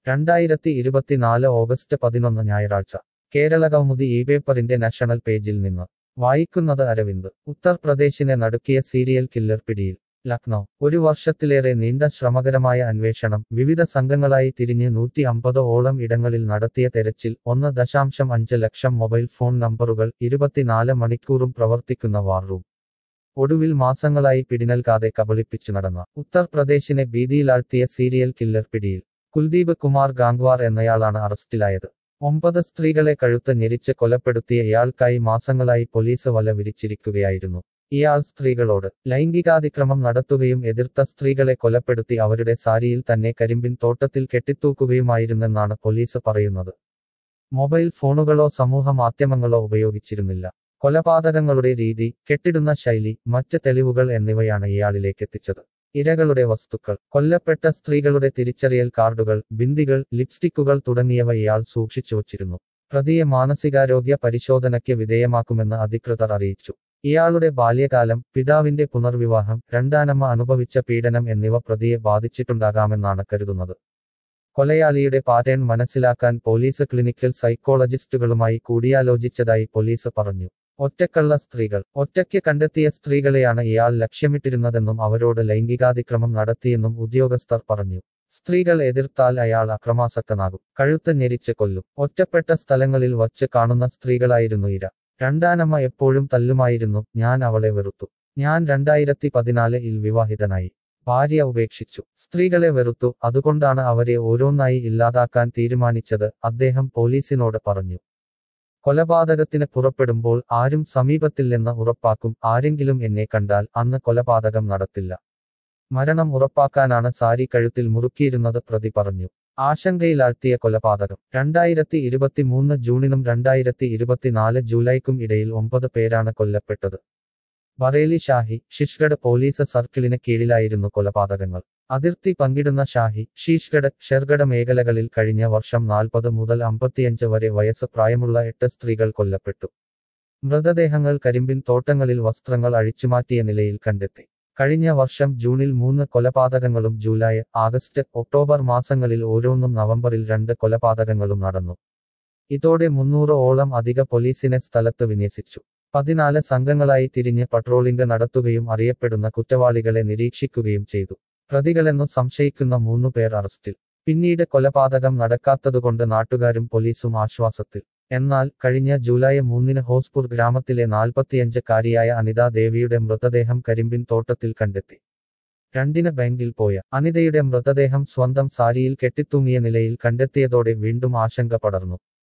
രണ്ടായിരത്തി ഇരുപത്തിനാല് ഓഗസ്റ്റ് പതിനൊന്ന് ഞായറാഴ്ച കേരളകൗമുദി ഈ പേപ്പറിന്റെ നാഷണൽ പേജിൽ നിന്ന് വായിക്കുന്നത് അരവിന്ദ് ഉത്തർപ്രദേശിനെ നടുക്കിയ സീരിയൽ കില്ലർ പിടിയിൽ ലക്നൗ ഒരു വർഷത്തിലേറെ നീണ്ട ശ്രമകരമായ അന്വേഷണം വിവിധ സംഘങ്ങളായി തിരിഞ്ഞ് നൂറ്റി അമ്പത് ഓളം ഇടങ്ങളിൽ നടത്തിയ തെരച്ചിൽ ഒന്ന് ദശാംശം അഞ്ച് ലക്ഷം മൊബൈൽ ഫോൺ നമ്പറുകൾ ഇരുപത്തിനാല് മണിക്കൂറും പ്രവർത്തിക്കുന്ന വാർ റൂം ഒടുവിൽ മാസങ്ങളായി പിടിനൽകാതെ കബളിപ്പിച്ചു നടന്ന ഉത്തർപ്രദേശിനെ ഭീതിയിലാഴ്ത്തിയ സീരിയൽ കില്ലർ പിടിയിൽ കുൽദീപ് കുമാർ ഗാംഗ്വാർ എന്നയാളാണ് അറസ്റ്റിലായത് ഒമ്പത് സ്ത്രീകളെ കഴുത്ത് ഞെരിച്ച് കൊലപ്പെടുത്തിയ ഇയാൾക്കായി മാസങ്ങളായി പോലീസ് വല വിരിച്ചിരിക്കുകയായിരുന്നു ഇയാൾ സ്ത്രീകളോട് ലൈംഗികാതിക്രമം നടത്തുകയും എതിർത്ത സ്ത്രീകളെ കൊലപ്പെടുത്തി അവരുടെ സാരിയിൽ തന്നെ കരിമ്പിൻ തോട്ടത്തിൽ കെട്ടിത്തൂക്കുകയുമായിരുന്നെന്നാണ് പോലീസ് പറയുന്നത് മൊബൈൽ ഫോണുകളോ സമൂഹ മാധ്യമങ്ങളോ ഉപയോഗിച്ചിരുന്നില്ല കൊലപാതകങ്ങളുടെ രീതി കെട്ടിടുന്ന ശൈലി മറ്റ് തെളിവുകൾ എന്നിവയാണ് ഇയാളിലേക്കെത്തിച്ചത് ഇരകളുടെ വസ്തുക്കൾ കൊല്ലപ്പെട്ട സ്ത്രീകളുടെ തിരിച്ചറിയൽ കാർഡുകൾ ബിന്ദികൾ ലിപ്സ്റ്റിക്കുകൾ തുടങ്ങിയവ ഇയാൾ സൂക്ഷിച്ചു വച്ചിരുന്നു പ്രതിയെ മാനസികാരോഗ്യ പരിശോധനയ്ക്ക് വിധേയമാക്കുമെന്ന് അധികൃതർ അറിയിച്ചു ഇയാളുടെ ബാല്യകാലം പിതാവിന്റെ പുനർവിവാഹം രണ്ടാനമ്മ അനുഭവിച്ച പീഡനം എന്നിവ പ്രതിയെ ബാധിച്ചിട്ടുണ്ടാകാമെന്നാണ് കരുതുന്നത് കൊലയാളിയുടെ പാറ്റേൺ മനസ്സിലാക്കാൻ പോലീസ് ക്ലിനിക്കൽ സൈക്കോളജിസ്റ്റുകളുമായി കൂടിയാലോചിച്ചതായി പോലീസ് പറഞ്ഞു ഒറ്റക്കള്ള സ്ത്രീകൾ ഒറ്റയ്ക്ക് കണ്ടെത്തിയ സ്ത്രീകളെയാണ് ഇയാൾ ലക്ഷ്യമിട്ടിരുന്നതെന്നും അവരോട് ലൈംഗികാതിക്രമം നടത്തിയെന്നും ഉദ്യോഗസ്ഥർ പറഞ്ഞു സ്ത്രീകൾ എതിർത്താൽ അയാൾ അക്രമാസക്തനാകും കഴുത്ത് ഞെരിച്ച് കൊല്ലും ഒറ്റപ്പെട്ട സ്ഥലങ്ങളിൽ വച്ച് കാണുന്ന സ്ത്രീകളായിരുന്നു ഇര രണ്ടാനമ്മ എപ്പോഴും തല്ലുമായിരുന്നു ഞാൻ അവളെ വെറുത്തു ഞാൻ രണ്ടായിരത്തി പതിനാലിൽ വിവാഹിതനായി ഭാര്യ ഉപേക്ഷിച്ചു സ്ത്രീകളെ വെറുത്തു അതുകൊണ്ടാണ് അവരെ ഓരോന്നായി ഇല്ലാതാക്കാൻ തീരുമാനിച്ചത് അദ്ദേഹം പോലീസിനോട് പറഞ്ഞു കൊലപാതകത്തിന് പുറപ്പെടുമ്പോൾ ആരും സമീപത്തില്ലെന്ന് ഉറപ്പാക്കും ആരെങ്കിലും എന്നെ കണ്ടാൽ അന്ന് കൊലപാതകം നടത്തില്ല മരണം ഉറപ്പാക്കാനാണ് സാരി കഴുത്തിൽ മുറുക്കിയിരുന്നത് പ്രതി പറഞ്ഞു ആശങ്കയിലാഴ്ത്തിയ കൊലപാതകം രണ്ടായിരത്തി ഇരുപത്തിമൂന്ന് ജൂണിനും രണ്ടായിരത്തി ഇരുപത്തിനാല് ജൂലൈക്കും ഇടയിൽ ഒമ്പത് പേരാണ് കൊല്ലപ്പെട്ടത് ബറേലി ഷാഹി ഷിഷ്ഗഡ് പോലീസ് സർക്കിളിന് കീഴിലായിരുന്നു കൊലപാതകങ്ങൾ അതിർത്തി പങ്കിടുന്ന ഷാഹി ഷീഷ്ഗഡ് ഷെർഗഡ് മേഖലകളിൽ കഴിഞ്ഞ വർഷം നാൽപ്പത് മുതൽ അമ്പത്തിയഞ്ച് വരെ വയസ്സ് പ്രായമുള്ള എട്ട് സ്ത്രീകൾ കൊല്ലപ്പെട്ടു മൃതദേഹങ്ങൾ കരിമ്പിൻ തോട്ടങ്ങളിൽ വസ്ത്രങ്ങൾ അഴിച്ചുമാറ്റിയ നിലയിൽ കണ്ടെത്തി കഴിഞ്ഞ വർഷം ജൂണിൽ മൂന്ന് കൊലപാതകങ്ങളും ജൂലൈ ആഗസ്റ്റ് ഒക്ടോബർ മാസങ്ങളിൽ ഓരോന്നും നവംബറിൽ രണ്ട് കൊലപാതകങ്ങളും നടന്നു ഇതോടെ മുന്നൂറ് ഓളം അധിക പോലീസിനെ സ്ഥലത്ത് വിന്യസിച്ചു പതിനാല് സംഘങ്ങളായി തിരിഞ്ഞ് പട്രോളിംഗ് നടത്തുകയും അറിയപ്പെടുന്ന കുറ്റവാളികളെ നിരീക്ഷിക്കുകയും ചെയ്തു പ്രതികളെന്നു സംശയിക്കുന്ന മൂന്നു പേർ അറസ്റ്റിൽ പിന്നീട് കൊലപാതകം നടക്കാത്തതുകൊണ്ട് നാട്ടുകാരും പോലീസും ആശ്വാസത്തിൽ എന്നാൽ കഴിഞ്ഞ ജൂലൈ മൂന്നിന് ഹോസ്പൂർ ഗ്രാമത്തിലെ നാൽപ്പത്തിയഞ്ചക്കാരിയായ അനിതാ ദേവിയുടെ മൃതദേഹം കരിമ്പിൻ തോട്ടത്തിൽ കണ്ടെത്തി രണ്ടിന് ബാങ്കിൽ പോയ അനിതയുടെ മൃതദേഹം സ്വന്തം സാരിയിൽ കെട്ടിത്തൂങ്ങിയ നിലയിൽ കണ്ടെത്തിയതോടെ വീണ്ടും ആശങ്ക പടർന്നു